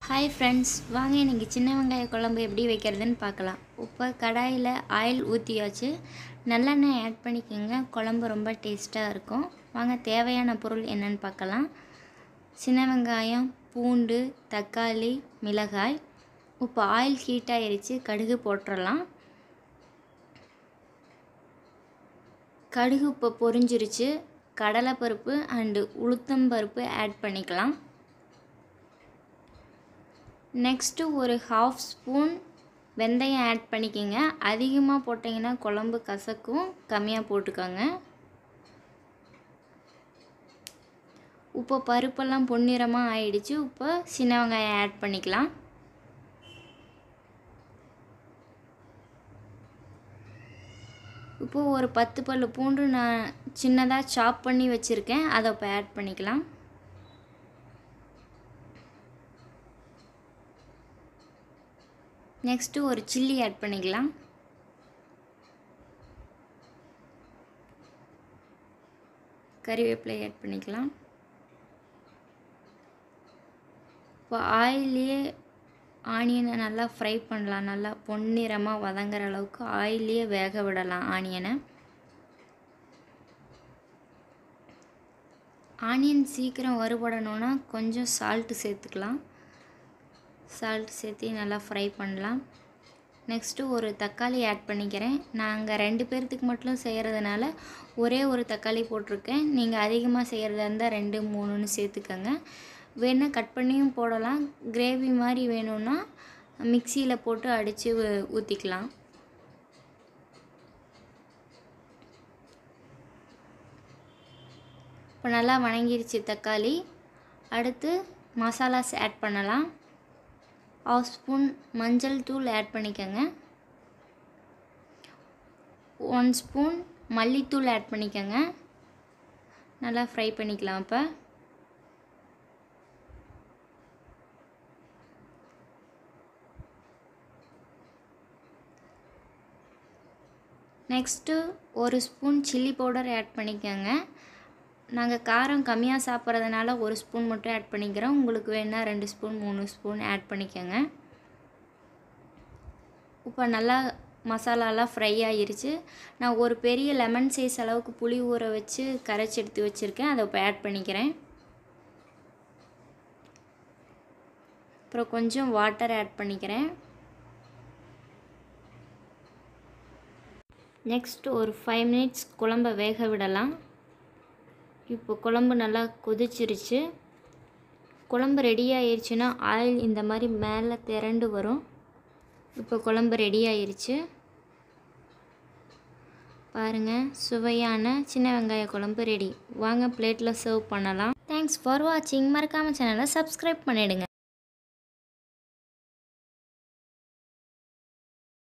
hi friends வாங்க இன்றைக்கி சின்ன வெங்காய குழம்பு எப்படி வைக்கிறதுன்னு பார்க்கலாம் இப்போ கடாயில் ஆயில் ஊற்றியாச்சு நல்லெண்ணெய் ஆட் பண்ணிக்கோங்க குழம்பு ரொம்ப டேஸ்ட்டாக இருக்கும் வாங்க தேவையான பொருள் என்னன்னு பார்க்கலாம் சின்ன வெங்காயம் பூண்டு தக்காளி மிளகாய் இப்போ ஆயில் ஹீட் ஆயிருச்சு கடுகு போட்டுடலாம் கடுகு இப்போ பொரிஞ்சிருச்சு கடலைப்பருப்பு அண்டு உளுத்தம்பருப்பு ஆட் பண்ணிக்கலாம் நெக்ஸ்ட்டு ஒரு ஹாஃப் ஸ்பூன் வெந்தயம் ஆட் பண்ணிக்கோங்க அதிகமாக போட்டிங்கன்னா குழம்பு கசக்கும் கம்மியாக போட்டுக்கோங்க இப்போ பருப்பெல்லாம் பொன்னிறமாக ஆயிடுச்சு இப்போ சின்ன வெங்காயம் ஆட் பண்ணிக்கலாம் இப்போது ஒரு பத்து பல்லு பூண்டு நான் சின்னதாக சாப் பண்ணி வச்சுருக்கேன் அதை இப்போ ஆட் பண்ணிக்கலாம் நெக்ஸ்ட்டு ஒரு சில்லி ஆட் பண்ணிக்கலாம் கறிவேப்பிலை ஆட் பண்ணிக்கலாம் இப்போ ஆயிலே ஆனியனை நல்லா ஃப்ரை பண்ணலாம் நல்லா பொன்னிறமாக வதங்குற அளவுக்கு ஆயிலே வேக விடலாம் ஆனியனை ஆனியன் சீக்கிரம் வறுபடணுன்னா கொஞ்சம் சால்ட்டு சேர்த்துக்கலாம் சால்ட் சேர்த்து நல்லா ஃப்ரை பண்ணலாம் நெக்ஸ்ட்டு ஒரு தக்காளி ஆட் பண்ணிக்கிறேன் நாங்கள் ரெண்டு பேர்த்துக்கு மட்டும் செய்கிறதுனால ஒரே ஒரு தக்காளி போட்டிருக்கேன் நீங்கள் அதிகமாக செய்கிறதா இருந்தால் ரெண்டு மூணுன்னு சேர்த்துக்கோங்க வேணால் கட் பண்ணியும் போடலாம் கிரேவி மாதிரி வேணும்னா மிக்சியில் போட்டு அடித்து ஊற்றிக்கலாம் இப்போ நல்லா வணங்கிருச்சு தக்காளி அடுத்து மசாலாஸ் ஆட் பண்ணலாம் ஆஃப் ஸ்பூன் மஞ்சள் தூள் ஆட் பண்ணிக்கோங்க ஒன் ஸ்பூன் மல்லித்தூள் ஆட் பண்ணிக்கோங்க நல்லா ஃப்ரை பண்ணிக்கலாம் இப்போ நெக்ஸ்ட்டு ஒரு ஸ்பூன் சில்லி பவுடர் ஆட் பண்ணிக்கோங்க நாங்கள் காரம் கம்மியாக சாப்பிட்றதுனால ஒரு ஸ்பூன் மட்டும் ஆட் பண்ணிக்கிறோம் உங்களுக்கு வேணால் ரெண்டு ஸ்பூன் மூணு ஸ்பூன் ஆட் பண்ணிக்கோங்க இப்போ நல்லா மசாலாலாம் ஃப்ரை ஆகிருச்சு நான் ஒரு பெரிய லெமன் சைஸ் அளவுக்கு புளி ஊற வச்சு கரைச்சி எடுத்து வச்சுருக்கேன் அதை இப்போ ஆட் பண்ணிக்கிறேன் அப்புறம் கொஞ்சம் வாட்டர் ஆட் பண்ணிக்கிறேன் நெக்ஸ்ட் ஒரு ஃபைவ் மினிட்ஸ் குழம்ப வேக விடலாம் இப்போ குழம்பு நல்லா கொதிச்சிருச்சு குழம்பு ரெடி ஆயிடுச்சுன்னா ஆயில் இந்த மாதிரி மேலே திரண்டு வரும் இப்போ குழம்பு ரெடி ஆயிருச்சு பாருங்கள் சுவையான சின்ன வெங்காய குழம்பு ரெடி வாங்க பிளேட்டில் சர்வ் பண்ணலாம் தேங்க்ஸ் ஃபார் வாட்சிங் மறக்காமல் சேனலை சப்ஸ்கிரைப் பண்ணிவிடுங்க